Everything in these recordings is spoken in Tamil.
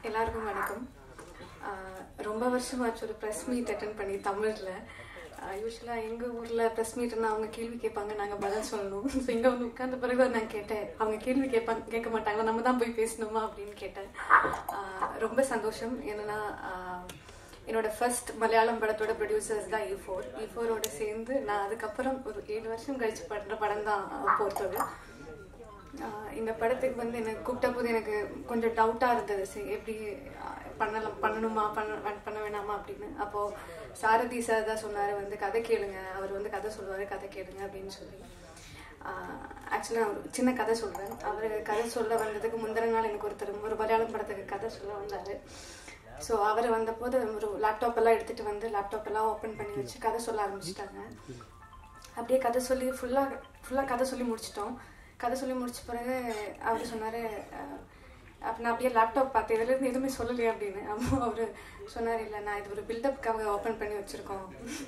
எல்லாருக்கும் வணக்கம் ஆஹ் ரொம்ப வருஷமாச்சு ஒரு ப்ரெஸ் மீட் அட்டன் பண்ணி தமிழில் யூஸ்வலாக எங்கள் ஊரில் ப்ரெஸ் மீட்னா அவங்க கேள்வி கேட்பாங்க நாங்கள் பதில் சொல்லணும் ஸோ இங்கே வந்து உட்கார்ந்த பிறகு தான் நான் கேட்டேன் அவங்க கேள்வி கேட்பாங்க கேட்க மாட்டாங்களா நம்ம தான் போய் பேசணுமா அப்படின்னு கேட்டேன் ஆஹ் ரொம்ப சந்தோஷம் என்னன்னா ஆஹ் என்னோட ஃபர்ஸ்ட் மலையாளம் படத்தோட ப்ரொடியூசர்ஸ் தான் இ ஃபோர் இ ஃபோரோட சேர்ந்து நான் அதுக்கப்புறம் ஒரு ஏழு வருஷம் கழிச்சு பண்ணுற படம் தான் போர்த்தது ஆஹ் இந்த படத்துக்கு வந்து எனக்கு கூப்பிட்ட போது எனக்கு கொஞ்சம் டவுட்டாக இருந்தது சரி எப்படி ஆஹ் பண்ணலாம் பண்ணணுமா பண்ண பண்ண வேணாமா அப்படின்னு அப்போது சாரதி சார் தான் சொன்னார் வந்து கதை கேளுங்க அவர் வந்து கதை சொல்லுவார் கதை கேளுங்க அப்படின்னு சொல்லி ஆக்சுவலாக ஒரு சின்ன கதை சொல்கிறேன் அவர் கதை சொல்ல வந்ததுக்கு முந்தின நாள் எனக்கு ஒருத்தர் ஒரு மலையாளம் படத்துக்கு கதை சொல்ல வந்தார் ஸோ அவர் வந்தபோது ஒரு லேப்டாப் எல்லாம் எடுத்துகிட்டு வந்து லேப்டாப் எல்லாம் ஓப்பன் பண்ணி வச்சு கதை சொல்ல ஆரம்பிச்சிட்டாங்க அப்படியே கதை சொல்லி ஃபுல்லாக ஃபுல்லாக கதை சொல்லி முடிச்சிட்டோம் கதை சொல்லி முடிச்ச பிறகு அவர் சொன்னார் அப்போ நான் அப்படியே லேப்டாப் பார்த்தேன் இதுலேருந்து எதுவுமே சொல்லலையே அப்படின்னு அப்போ அவர் சொன்னார் இல்லை நான் இது ஒரு பில்டப்காக ஓப்பன் பண்ணி வச்சுருக்கோம்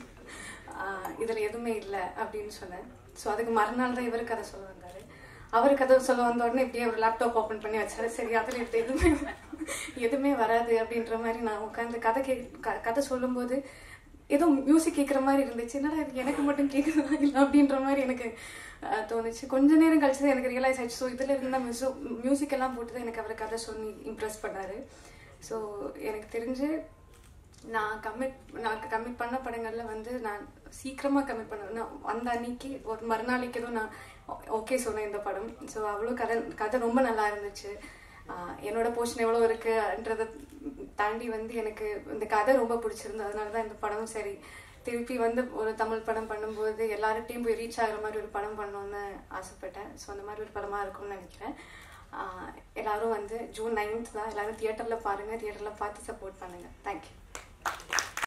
இதில் எதுவுமே இல்லை அப்படின்னு சொன்னேன் ஸோ அதுக்கு மறுநாள் தான் இவர் கதை சொல்ல வந்தார் அவர் கதை சொல்ல வந்த உடனே இப்படியே ஒரு லேப்டாப் ஓப்பன் பண்ணி வச்சாரு சரி அதில் எடுத்து எதுவுமே எதுவுமே வராது அப்படின்ற மாதிரி நான் உட்காந்து கதை கே க- கதை சொல்லும்போது ஏதோ மியூசிக் கேட்குற மாதிரி இருந்துச்சு என்னடா இது எனக்கு மட்டும் கேட்குறதா இல்லை அப்படின்ற மாதிரி எனக்கு அஹ், தோணுச்சு கொஞ்ச நேரம் கழிச்சு தான் எனக்கு ரியலைஸ் ஆயிடுச்சு ஸோ இதில் இருந்தால் மியூசிக் மியூசிக் எல்லாம் போட்டு தான் எனக்கு அவர் கதை சொல்லி இம்ப்ரெஸ் பண்ணாரு ஸோ எனக்கு தெரிஞ்சு நான் கமிட் நான் கமிட் பண்ண படங்களில் வந்து நான் சீக்கிரமாக கமிட் பண்ண நான் அந்த அன்னைக்கு ஒரு மறுநாளைக்கு ஏதோ நான் ஓகே சொன்னேன் இந்த படம் ஸோ அவ்வளோ கதை கதை ரொம்ப நல்லா இருந்துச்சு ஆஹ் என்னோட போர்ஷன் எவ்வளோ இருக்குன்றதை தாண்டி வந்து எனக்கு இந்த கதை ரொம்ப பிடிச்சிருந்தது அதனால தான் இந்த படமும் சரி திருப்பி வந்து ஒரு தமிழ் படம் பண்ணும்போது எல்லார்கிட்டையும் போய் ரீச் ஆகிற மாதிரி ஒரு படம் பண்ணணும்னு ஆசைப்பட்டேன் ஸோ அந்த மாதிரி ஒரு படமாக இருக்கும்னு நினைக்கிறேன் ஆஹ் எல்லாரும் வந்து ஜூன் நைன்த் தான் எல்லாரும் தியேட்டரில் பாருங்கள் தியேட்டரில் பார்த்து சப்போர்ட் பண்ணுங்கள் தேங்க்யூ